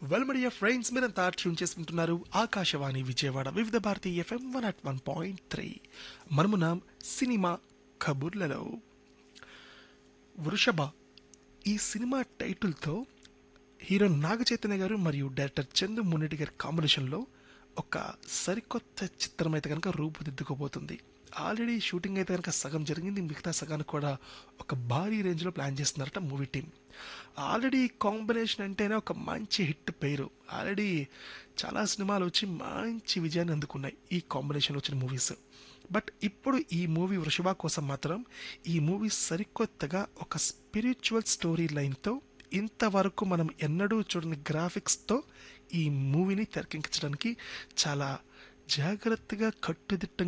వెల్మడియా friends మీరంతా tune చేసుకుంటున్నారు Akashvani Vijayawada Vividh Bharati FM one at one point three మనమున్నాం సినిమా కబుర్లలో వృషభ ఈ సినిమా టైటిల్తో హీరో నాగ చైతన్య గారు మరియు డైరెక్టర్ చందు మున్నెడ్డి గారి కాంబినేషన్లో ఒక సరికొత్త చిత్రం అయితే కనుక రూపుదిద్దుకోబోతుంది ఆల్రెడీ షూటింగ్ అయితే కనుక సగం జరిగింది మిగతా సగాన్ని కూడా ఒక భారీ రేంజ్లో ప్లాన్ చేస్తున్నారట మూవీ టీం ఆల్రెడీ కాంబినేషన్ అంటేనే ఒక మంచి హిట్ పేరు ఆల్రెడీ చాలా సినిమాలు వచ్చి మంచి విజయాన్ని అందుకున్నాయి ఈ కాంబినేషన్ వచ్చిన మూవీస్ బట్ ఇప్పుడు ఈ మూవీ వృషభ కోసం మాత్రం ఈ మూవీ సరికొత్తగా ఒక స్పిరిచువల్ స్టోరీ లైన్తో ఇంతవరకు మనం ఎన్నడూ చూడని గ్రాఫిక్స్తో ఈ మూవీని తెరకెక్కించడానికి చాలా జాగ్రత్తగా కట్టుదిట్టంగా